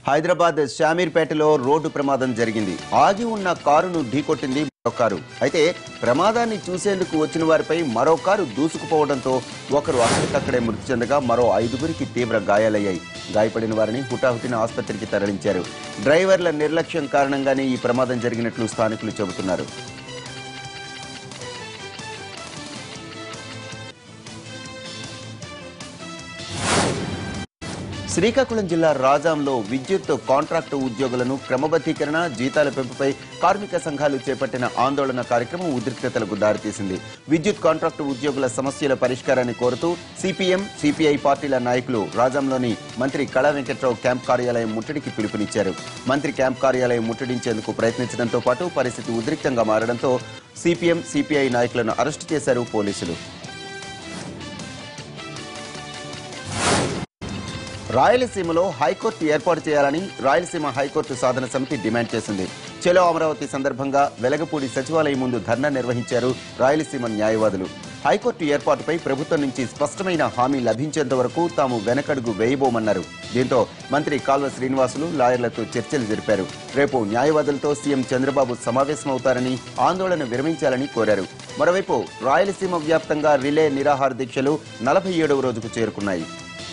Hyderabad షామీర్పేటలో road ప్రమాదం జరిగింది ఆగి ఉన్న కారును ఢీకొట్టింది మరో కారు అయితే ప్రమాదాన్ని చూసేందుకు వచ్చిన వారిపై మరో కారు దూసుకుపోవడంతో ఒకరు అక్కడికక్కడే మృతి చెందగా మరో ఐదుగురికి తీవ్ర గాయాలయ్యాయి గాయపడిన వారిని హుటాహుటిన ఆసుపత్రికి తరలించారు డ్రైవర్ల నిర్లక్ష్యం కారణంగానే ఈ ప్రమాదం జరిగినట్లు స్థానికులు చెబుతున్నారు శ్రీకాకుళం జిల్లా రాజాంలో విద్యుత్ కాంట్రాక్టు ఉద్యోగులను క్రమబద్ధీకరణ జీతాల పెంపుపై కార్మిక సంఘాలు చేపట్టిన ఆందోళన కార్యక్రమం ఉద్రిక్తతలకు దారితీసింది విద్యుత్ కాంట్రాక్టు ఉద్యోగుల సమస్యల పరిష్కారాన్ని కోరుతూ సిపిఎం సిపిఐ పార్టీల నాయకులు రాజాంలోని మంత్రి కళా వెంకట్రావు క్యాంప్ కార్యాలయం ముట్టడికి పిలుపునిచ్చారు మంత్రి క్యాంప్ కార్యాలయం ముట్టడించేందుకు ప్రయత్నించడంతో పాటు పరిస్థితి ఉద్రిక్తంగా మారడంతో సిపిఎం సిపిఐ నాయకులను అరెస్టు చేశారు పోలీసులు రాయలసీమలో హైకోర్టు ఏర్పాటు చేయాలని రాయలసీమ హైకోర్టు సాధన సమితి డిమాండ్ చేసింది చెలో అమరావతి సందర్భంగా వెలగపూడి సచివాలయం ముందు ధర్నా నిర్వహించారు రాయలసీమ న్యాయవాదులు హైకోర్టు ఏర్పాటుపై ప్రభుత్వం నుంచి స్పష్టమైన హామీ లభించేంత వరకు తాము వెనకడుగు వేయబోమన్నారు దీంతో మంత్రి కాల్వ శ్రీనివాసులు లాయర్లతో చర్చలు జరిపారు రేపు న్యాయవాదులతో సీఎం చంద్రబాబు సమావేశమవుతారని ఆందోళన విరమించాలని కోరారు మరోవైపు రాయలసీమ వ్యాప్తంగా రిలే నిరాహార దీక్షలు నలభై ఏడవ రోజుకు చేరుకున్నాయి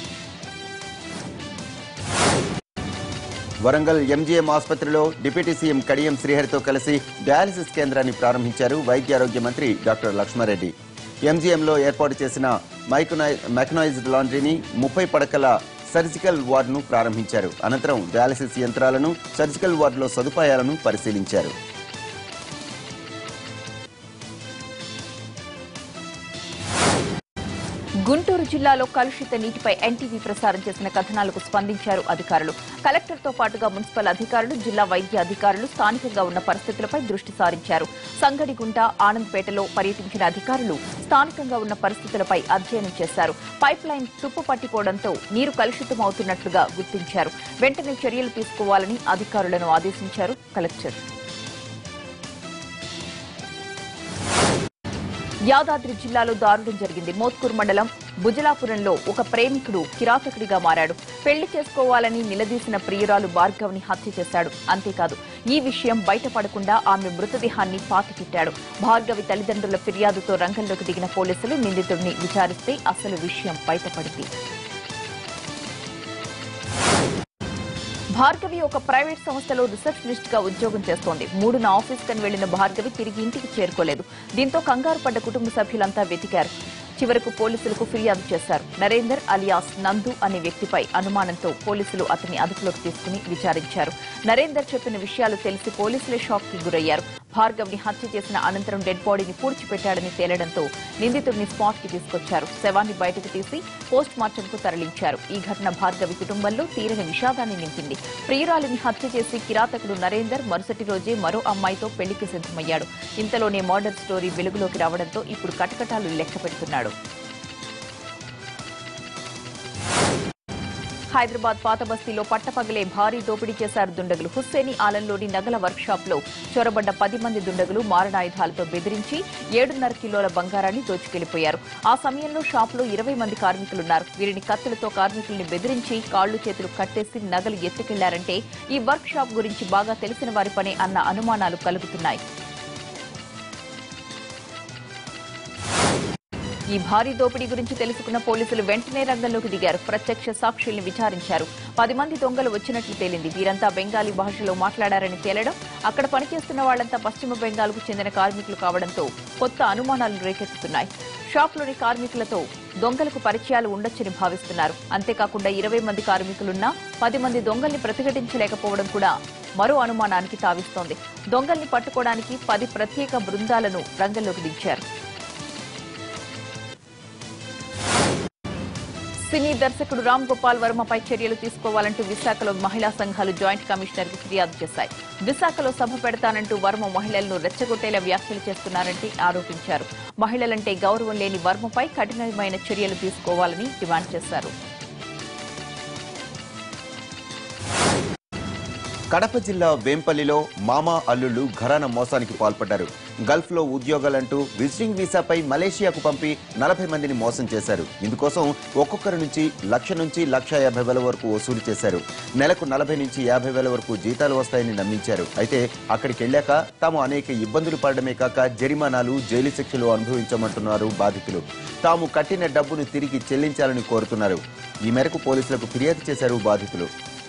వరంగల్ ఎంజీఎం ఆసుపత్రిలో డిప్యూటీ సీఎం కడియం శ్రీహరితో కలిసి డయాలసిస్ కేంద్రాన్ని ప్రారంభించారు వైద్య ఆరోగ్య మంత్రి డాక్టర్ లక్ష్మారెడ్డి ఎంజీఎంలో ఏర్పాటు చేసిన మైక్రోనై మెకనైజ్డ్ లాండ్రీని ముప్పై పడకల సర్జికల్ వార్డును ప్రారంభించారు అనంతరం డయాలసిస్ యంత్రాలను సర్జికల్ వార్డులో సదుపాయాలను పరిశీలించారు గుంటూరు జిల్లాలో కలుషిత నీటిపై ఎన్టీవీ ప్రసారం చేసిన కథనాలకు స్పందించారు అధికారులు కలెక్టర్తో పాటుగా మున్సిపల్ అధికారులు జిల్లా వైద్య అధికారులు స్థానికంగా ఉన్న పరిస్థితులపై దృష్టి సారించారు సంగడిగుంట ఆనంద్పేటలో పర్యటించిన అధికారులు స్థానికంగా ఉన్న పరిస్థితులపై అధ్యయనం చేశారు పైప్ లైన్ తుప్పు పట్టిపోవడంతో నీరు కలుషితమవుతున్నట్లుగా గుర్తించారు వెంటనే చర్యలు తీసుకోవాలని అధికారులను ఆదేశించారు కలెక్టర్ యాదాద్రి జిల్లాలో దారుణం జరిగింది మోత్కూర్ మండలం బుజలాపురంలో ఒక ప్రేమికుడు కిరాతకుడిగా మారాడు పెళ్లి చేసుకోవాలని నిలదీసిన ప్రియురాలు భార్గవ్ని హత్య చేశాడు అంతేకాదు ఈ విషయం బయటపడకుండా ఆమె మృతదేహాన్ని పాతిపెట్టాడు భార్గవి తల్లిదండ్రుల ఫిర్యాదుతో రంగంలోకి దిగిన పోలీసులు నిందితుడిని విచారిస్తే అసలు విషయం బయటపడింది భార్గవి ఒక ప్రైవేట్ సంస్థలో రిసెప్షనిస్ట్ గా ఉద్యోగం చేస్తోంది మూడున ఆఫీస్ కని వెళ్లిన భార్గవి తిరిగి ఇంటికి చేరుకోలేదు దీంతో కంగారు పడ్డ కుటుంబ సభ్యులంతా వెతికారు చివరకు పోలీసులకు ఫిర్యాదు చేశారు నరేందర్ అలియాస్ నందు అనే వ్యక్తిపై అనుమానంతో పోలీసులు అతన్ని అదుపులోకి తీసుకుని విచారించారు నరేందర్ చెప్పిన విషయాలు తెలిసి పోలీసులే షాక్ కి గురయ్యారు భార్గవ్ని హత్య చేసిన అనంతరం డెడ్ బాడీని పూడ్చిపెట్టాడని తేలడంతో నిందితుడిని స్పాట్ కి తీసుకొచ్చారు శవాన్ని బయటకు తీసి పోస్ట్ మార్టం కు తరలించారు ఈ ఘటన భార్గవి కుటుంబంలో తీరని విషాదాన్ని నింపింది ప్రియురాలిని హత్య చేసి కిరాతకుడు నరేందర్ మరుసటి రోజే మరో అమ్మాయితో పెళ్లికి సిద్ధమయ్యాడు ఇంతలోనే మర్డర్ స్టోరీ వెలుగులోకి రావడంతో ఇప్పుడు కటకటాలు లెక్క పెడుతున్నాడు హైదరాబాద్ పాత బస్తీలో పట్టపగలే భారీ దోపిడీ చేశారు దుండగులు హుస్సేని ఆలంలోని నగల వర్క్ షాప్ లో చొరబడ్డ పది మంది దుండగులు మారణాయుధాలతో బెదిరించి ఏడున్నర కిలోల బంగారాన్ని దోచుకెళ్లిపోయారు ఆ సమయంలో షాప్ లో ఇరవై మంది కార్మికులున్నారు వీరిని కత్తులతో కార్మికుల్ని బెదిరించి కాళ్లు చేతులు కట్టేసి నగలు ఎత్తుకెళ్లారంటే ఈ వర్క్ షాప్ గురించి బాగా తెలిసిన వారి పనే అన్న అనుమానాలు కలుగుతున్నాయి ఈ భారీ దోపిడీ గురించి తెలుసుకున్న పోలీసులు వెంటనే రంగంలోకి దిగారు ప్రత్యక్ష సాక్షుల్ని విచారించారు పది మంది దొంగలు వచ్చినట్లు తేలింది వీరంతా బెంగాలీ భాషలో మాట్లాడారని తేలడం అక్కడ పనిచేస్తున్న వాళ్లంతా పశ్చిమ బెంగాల్కు చెందిన కార్మికులు కావడంతో కొత్త అనుమానాలు రేకెత్తుతున్నాయి షాప్లోని కార్మికులతో దొంగలకు పరిచయాలు ఉండొచ్చని భావిస్తున్నారు అంతేకాకుండా ఇరవై మంది కార్మికులున్నా పది మంది దొంగల్ని ప్రతిఘటించలేకపోవడం కూడా మరో అనుమానానికి తావిస్తోంది దొంగల్ని పట్టుకోవడానికి పది ప్రత్యేక బృందాలను రంగంలోకి దించారు సినీ దర్శకుడు రామ్ గోపాల్ వర్మపై చర్యలు తీసుకోవాలంటూ విశాఖలో మహిళా సంఘాలు జాయింట్ కమిషనర్ కు ఫిర్యాదు చేశాయి విశాఖలో సభ పెడతానంటూ వర్మ మహిళలను రెచ్చగొట్టేలా వ్యాఖ్యలు చేస్తున్నారంటే ఆరోపించారు మహిళలంటే గౌరవం లేని వర్మపై కఠినమైన చర్యలు తీసుకోవాలని డిమాండ్ చేశారు కడప జిల్లా వేంపల్లిలో మామా అల్లుళ్లు ఘరాన మోసానికి పాల్పడ్డారు గల్ఫ్లో ఉద్యోగాలంటూ విజిటింగ్ వీసాపై మలేషియాకు పంపి నలభై మందిని మోసం చేశారు ఇందుకోసం ఒక్కొక్కరి నుంచి లక్ష నుంచి లక్ష యాభై వేల వరకు వసూలు చేశారు నెలకు నలభై నుంచి యాభై వేల వరకు జీతాలు వస్తాయని నమ్మించారు అయితే అక్కడికి వెళ్ళాక తాము అనేక ఇబ్బందులు పడడమే కాక జరిమానాలు జైలు శిక్షలు అనుభవించమంటున్నారు బాధితులు తాము కట్టిన డబ్బును తిరిగి చెల్లించాలని కోరుతున్నారు ఈ మేరకు పోలీసులకు ఫిర్యాదు చేశారు బాధితులు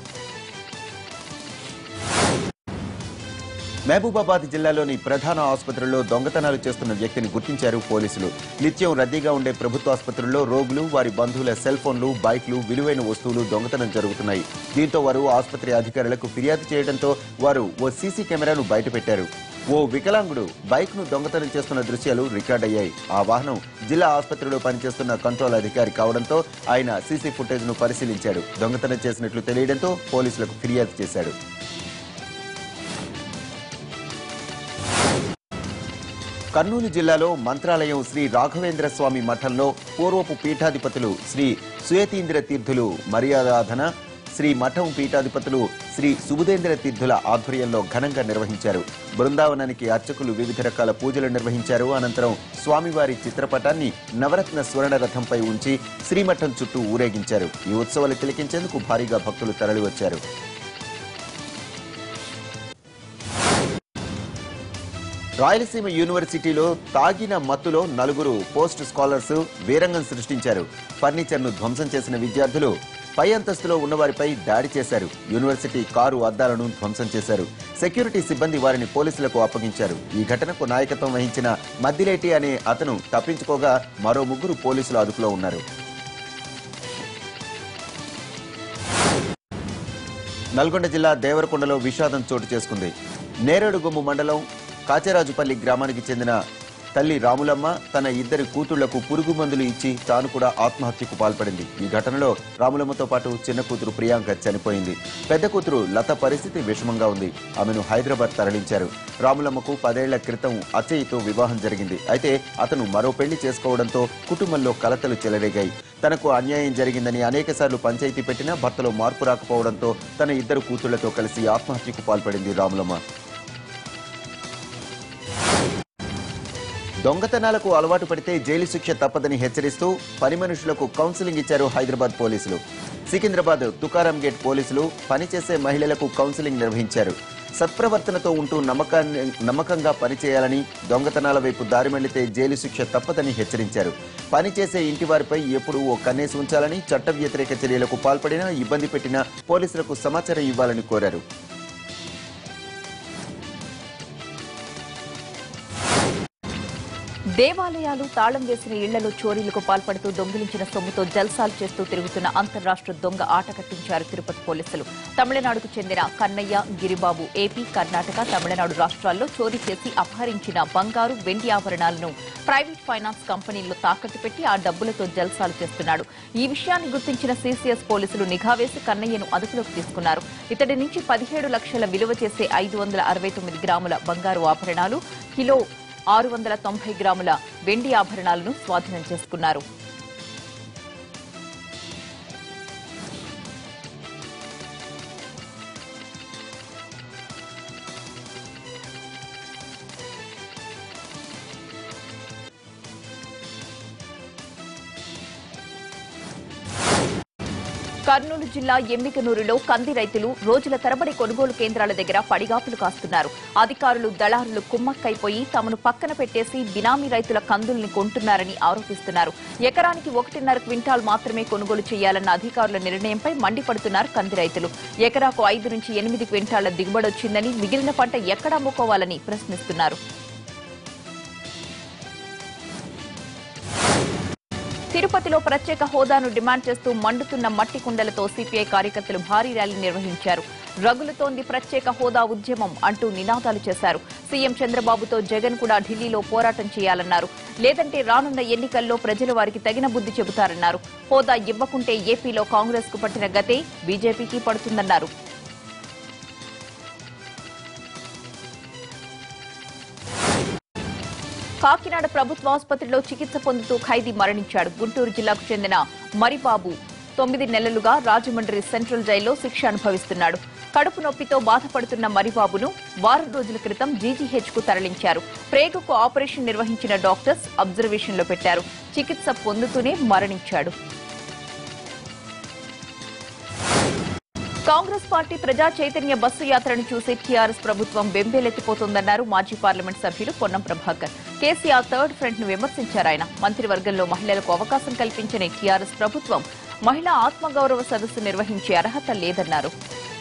మహబూబాబాద్ జిల్లాలోని ప్రధాన ఆసుపత్రుల్లో దొంగతనాలు చేస్తున్న వ్యక్తిని గుర్తించారు పోలీసులు నిత్యం రద్దీగా ఉండే ప్రభుత్వ ఆసుపత్రుల్లో రోగులు వారి బంధువుల సెల్ ఫోన్లు బైక్లు విలువైన వస్తువులు దొంగతనం జరుగుతున్నాయి దీంతో వారు ఆసుపత్రి అధికారులకు ఫిర్యాదు చేయడంతో వారు ఓ సీసీ కెమెరాను బయటపెట్టారు ఓ వికలాంగుడు బైక్ ను దొంగతనం చేస్తున్న దృశ్యాలు రికార్డ్ అయ్యాయి ఆ వాహనం జిల్లా ఆసుపత్రిలో పనిచేస్తున్న కంట్రోల్ అధికారి కావడంతో ఆయన సీసీ ఫుటేజ్ ను పరిశీలించాడు దొంగతనం చేసినట్లు తెలియడంతో పోలీసులకు ఫిర్యాదు చేశాడు కర్నూలు జిల్లాలో మంత్రాలయం శ్రీ రాఘవేంద్ర స్వామి మఠంలో పూర్వపు పీఠాధిపతులు శ్రీ సుయతీంద్ర తీర్థులు మర్యాదాధన శ్రీ మఠం పీఠాధిపతులు శ్రీ సుబుధేంద్ర తీర్థుల ఆధ్వర్యంలో ఘనంగా నిర్వహించారు బృందావనానికి అర్చకులు వివిధ రకాల పూజలు నిర్వహించారు అనంతరం స్వామివారి చిత్రపటాన్ని నవరత్న స్వర్ణ రథంపై ఉంచి శ్రీమఠం చుట్టూ ఊరేగించారు ఈ ఉత్సవాలు తిలకించేందుకు భారీగా భక్తులు తరలివచ్చారు రాయలసీమ యూనివర్సిటీలో తాగిన మత్తులో నలుగురు పోస్ట్ స్కాలర్స్ వీరంగం సృష్టించారు ఫర్నిచర్ను ధ్వంసం చేసిన విద్యార్థులు పై అంతస్తులో ఉన్నవారిపై దాడి చేశారు యూనివర్సిటీ కారు అద్దాలను ధ్వంసం చేశారు సెక్యూరిటీ సిబ్బంది వారిని పోలీసులకు అప్పగించారు ఈ ఘటనకు నాయకత్వం వహించిన మద్దిలేటి అనే అతను తప్పించుకోగా మరో ముగ్గురు పోలీసుల అదుపులో ఉన్నారు నల్గొండ జిల్లా దేవరకొండలో విషాదం చోటు చేసుకుంది నేరేడుగొమ్ము మండలం కాచరాజుపల్లి గ్రామానికి చెందిన తల్లి రాములమ్మ తన ఇద్దరి కూతుళ్లకు పురుగు మందులు ఇచ్చి తాను కూడా ఆత్మహత్యకు పాల్పడింది ఈ ఘటనలో రాములమ్మతో పాటు చిన్న కూతురు ప్రియాంక చనిపోయింది పెద్ద కూతురు లత పరిస్థితి విషమంగా ఉంది ఆమెను హైదరాబాద్ తరలించారు రాములమ్మకు పదేళ్ల క్రితం అచ్చయ్యతో వివాహం జరిగింది అయితే అతను మరో పెళ్లి చేసుకోవడంతో కుటుంబంలో కలతలు చెలరేగాయి తనకు అన్యాయం జరిగిందని అనేకసార్లు పంచాయతీ పెట్టినా భర్తలో మార్పు రాకపోవడంతో తన ఇద్దరు కూతుళ్లతో కలిసి ఆత్మహత్యకు పాల్పడింది రాములమ్మ దొంగతనాలకు అలవాటు పడితే జైలు శిక్ష తప్పదని హెచ్చరిస్తూ పని మనుషులకు కౌన్సిలింగ్ ఇచ్చారు హైదరాబాద్ పోలీసులు సికింద్రాబాద్ తుకారాం గేట్ పోలీసులు పనిచేసే మహిళలకు కౌన్సిలింగ్ నిర్వహించారు సత్ప్రవర్తనతో ఉంటూ నమ్మకాన్ని నమ్మకంగా పనిచేయాలని దొంగతనాల వైపు దారి మళ్లితే జైలు శిక్ష తప్పదని హెచ్చరించారు పనిచేసే ఇంటి వారిపై ఎప్పుడూ ఓ కన్నేసి ఉంచాలని చట్ట వ్యతిరేక చర్యలకు పాల్పడినా ఇబ్బంది పెట్టినా పోలీసులకు సమాచారం ఇవ్వాలని కోరారు దేవాలయాలు తాళం వేసిన ఇళ్లలో చోరీలకు పాల్పడుతూ దొంగిలించిన సొమ్ముతో జల్సాలు చేస్తూ తిరుగుతున్న అంతర్రాష్ట్ర దొంగ ఆట కట్టించారు తిరుపతి పోలీసులు తమిళనాడుకు చెందిన కన్నయ్య గిరిబాబు ఏపీ కర్ణాటక తమిళనాడు రాష్ట్రాల్లో చోరీ చేసి అపహరించిన బంగారు వెండి ఆభరణాలను ప్రైవేట్ ఫైనాన్స్ కంపెనీల్లో తాకట్టు పెట్టి ఆ డబ్బులతో జల్సాలు చేస్తున్నాడు ఈ విషయాన్ని గుర్తించిన సీసీఎస్ పోలీసులు నిఘా వేసి కన్నయ్యను అదుపులోకి తీసుకున్నారు ఇతడి నుంచి పదిహేడు లక్షల విలువ చేసే ఐదు వందల అరవై తొమ్మిది గ్రాముల బంగారు ఆభరణాలు కిలో ఆరు వందల తొంభై గ్రాముల వెండి ఆభరణాలను స్వాధీనం చేసుకున్నారు కర్నూలు జిల్లా ఎమ్మికనూరులో కంది రైతులు రోజుల తరబడి కొనుగోలు కేంద్రాల దగ్గర పడిగాపులు కాస్తున్నారు అధికారులు దళారులు కుమ్మక్కైపోయి తమను పక్కన పెట్టేసి బినామీ రైతుల కందుల్ని కొంటున్నారని ఆరోపిస్తున్నారు ఎకరానికి ఒకటిన్నర క్వింటాల్ మాత్రమే కొనుగోలు చేయాలన్న అధికారుల నిర్ణయంపై మండిపడుతున్నారు కంది రైతులు ఎకరాకు ఐదు నుంచి ఎనిమిది క్వింటాళ్ల దిగుబడి వచ్చిందని మిగిలిన పంట ఎక్కడ అమ్ముకోవాలని ప్రశ్నిస్తున్నారు తిరుపతిలో ప్రత్యేక హోదాను డిమాండ్ చేస్తూ మండుతున్న మట్టి కుండలతో సిపిఐ కార్యకర్తలు భారీ ర్యాలీ నిర్వహించారు రగులుతోంది ప్రత్యేక హోదా ఉద్యమం అంటూ నినాదాలు చేశారు సీఎం చంద్రబాబుతో జగన్ కూడా ఢిల్లీలో పోరాటం చేయాలన్నారు లేదంటే రానున్న ఎన్నికల్లో ప్రజలు వారికి తగిన బుద్ధి చెబుతారన్నారు హోదా ఇవ్వకుంటే ఏపీలో కాంగ్రెస్ కు పట్టిన గతే బీజేపీకి పడుతుందన్నారు కాకినాడ ప్రభుత్వ ఆసుపత్రిలో చికిత్స పొందుతూ ఖైదీ మరణించాడు గుంటూరు జిల్లాకు చెందిన మరిబాబు తొమ్మిది నెలలుగా రాజమండ్రి సెంట్రల్ జైల్లో శిక్ష అనుభవిస్తున్నాడు కడుపు నొప్పితో బాధపడుతున్న మరిబాబును వారం రోజుల క్రితం జీజీహెచ్ కు తరలించారు ప్రేగుకు ఆపరేషన్ నిర్వహించిన డాక్టర్స్ అబ్జర్వేషన్ లో పెట్టారు చికిత్స పొందుతూనే మరణించాడు కాంగ్రెస్ పార్టీ ప్రజా చైతన్య బస్సు యాత్రను చూసి టీఆర్ఎస్ ప్రభుత్వం బెంబేలెత్తిపోతోందన్నారు మాజీ పార్లమెంట్ సభ్యులు Ponnam Prabhakar KCR third front ను విమర్శించారు ఆయన మంత్రివర్గంలో మహిళలకు అవకాశం కల్పించిన టీఆర్ఎస్ ప్రభుత్వం మహిళా ఆత్మగౌరవ సదస్సు నిర్వహించే అర్హత లేదన్నారు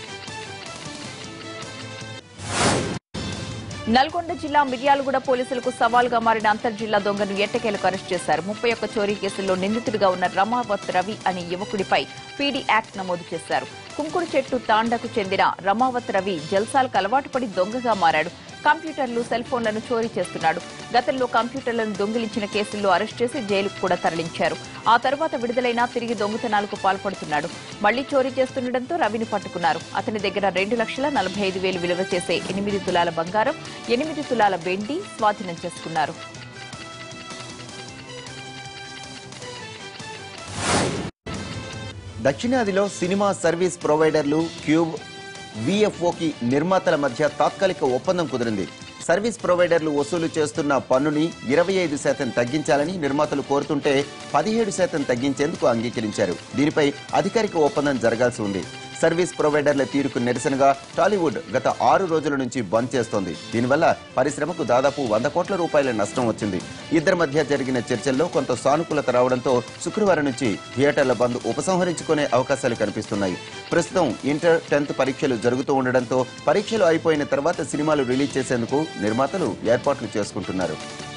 నల్గొండ జిల్లా మిర్యాలగూడ పోలీసులకు సవాల్గా మారిన అంతర్జిల్లా దొంగను ఎట్టకేలకు అరెస్ట్ చేశారు ముప్పై ఒక్క చోరీ కేసుల్లో నిందితుడిగా ఉన్న రమావత్ రవి అనే యువకుడిపై పీడీ యాక్ట్ నమోదు చేశారు కుంకుడు చెట్టు తాండకు చెందిన రమావత్ రవి జల్సాలకు అలవాటు పడి దొంగగా మారాడు కంప్యూటర్లు సెల్ ఫోన్లను చోరీ చేస్తున్నాడు గతంలో కంప్యూటర్లను దొంగిలించిన కేసుల్లో అరెస్ట్ చేసి జైలుకు కూడా తరలించారు ఆ తర్వాత విడుదలైనా తిరిగి దొంగతనాలకు పాల్పడుతున్నాడు మళ్లీ చోరీ చేస్తుండటంతో రవిని పట్టుకున్నారు అతని దగ్గర రెండు లక్షల నలభై ఐదు వేలు విలువ చేసే ఎనిమిది తులాల బంగారం ఎనిమిది తులాల వెండి స్వాధీనం చేసుకున్నారు దక్షిణాదిలో సినిమా సర్వీస్ ప్రొవైడర్లు క్యూబ్ విఎఫ్ఓకి నిర్మాతల మధ్య తాత్కాలిక ఒప్పందం కుదిరింది సర్వీస్ ప్రొవైడర్లు వసూలు చేస్తున్న పన్నుని ఇరవై ఐదు శాతం తగ్గించాలని నిర్మాతలు కోరుతుంటే పదిహేడు శాతం తగ్గించేందుకు అంగీకరించారు దీనిపై అధికారిక ఒప్పందం జరగాల్సి ఉంది సర్వీస్ ప్రొవైడర్ల తీరుకు నిరసనగా టాలీవుడ్ గత ఆరు రోజుల నుంచి బంద్ చేస్తోంది దీనివల్ల పరిశ్రమకు దాదాపు వంద కోట్ల రూపాయల నష్టం వచ్చింది ఇద్దరి మధ్య జరిగిన చర్చల్లో కొంత సానుకూలత రావడంతో శుక్రవారం నుంచి థియేటర్ల బంద్ ఉపసంహరించుకునే అవకాశాలు కనిపిస్తున్నాయి ప్రస్తుతం ఇంటర్ టెన్త్ పరీక్షలు జరుగుతూ ఉండడంతో పరీక్షలు అయిపోయిన తర్వాత సినిమాలు రిలీజ్ చేసేందుకు నిర్మాతలు ఏర్పాట్లు చేసుకుంటున్నారు